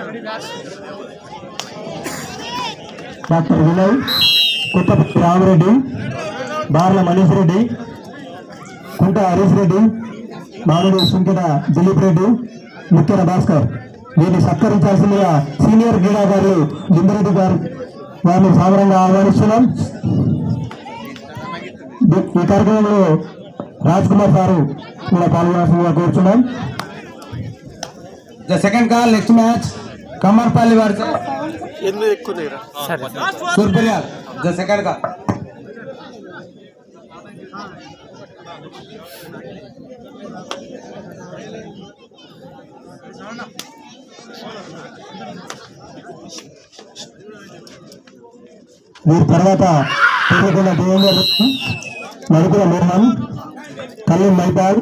Doctor Vinay Kothapalli Ramareddy Barla Manish Reddy Kunta Harish Reddy మామిడి సుంకెట దిలీప్ రెడ్డి ముఖ్యర భాస్కర్ వీరిని సత్కరించాల్సిందిగా senior క్రీడాకారులు లింబరెడ్డి గారు వారిని సాదరంగా ఆహ్వానిస్తున్నాం ఈ కార్యక్రమంలో రాజ్ కుమార్ సారు కూడా పాల్గొనాల్సిందిగా కోరుతున్నాం the second call next match Kammarpally versus Surparyal the second call వీరి తర్వాత పెరుగుతున్న దేవేందర్ నడుకుల మోహన్ కళ్యాణ్ మైపాల్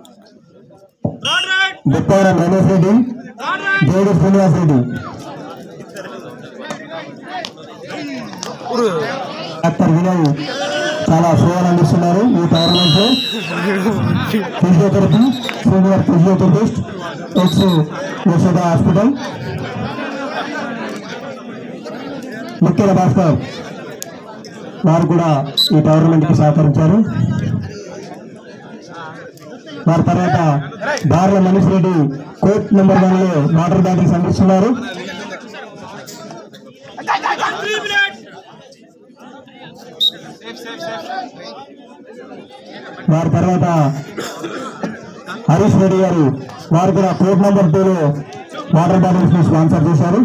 బుప్పారం రమేష్ రెడ్డి జేడి శ్రీనివాస్ రెడ్డి డాక్టర్ వినయ్ చాలా సేవలు అందిస్తున్నారు ఈ టోర్నమెంట్ లో physiotherapy senior physiotherapist ex Yashoda hospital ముఖ్య భాస్కర్ వారు కూడా ఈ టోర్నమెంట్ కి సహకరించారు వారి తర్వాత Barla Manish Reddy court number one లో వాటర్ బ్యాటింగ్స్ అందిస్తున్నారు వారి తర్వాత హరీష్ రెడ్డి గారు వారు కూడా కోర్ట్ నెంబర్ టూ లో వాటర్ బ్యాటింగ్స్ ని స్పాన్సర్ చేశారు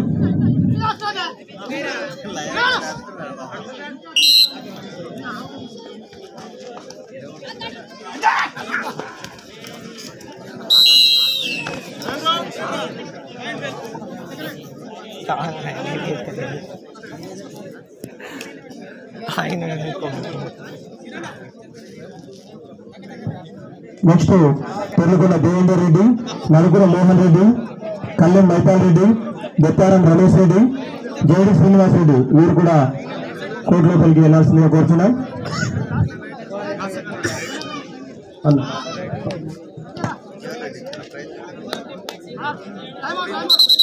నెక్స్ట్ పెరుగుల దేవేందర్ రెడ్డి నలుగుల మోహన్ రెడ్డి కళ్యాణ్ మైపాల్ రెడ్డి బొత్తారం రమేష్ రెడ్డి జేడి శ్రీనివాస్ రెడ్డి వీరు కూడా కోర్టు లోపలికి వెళ్లాల్సిందిగా కోరుతున్నాం అన్న.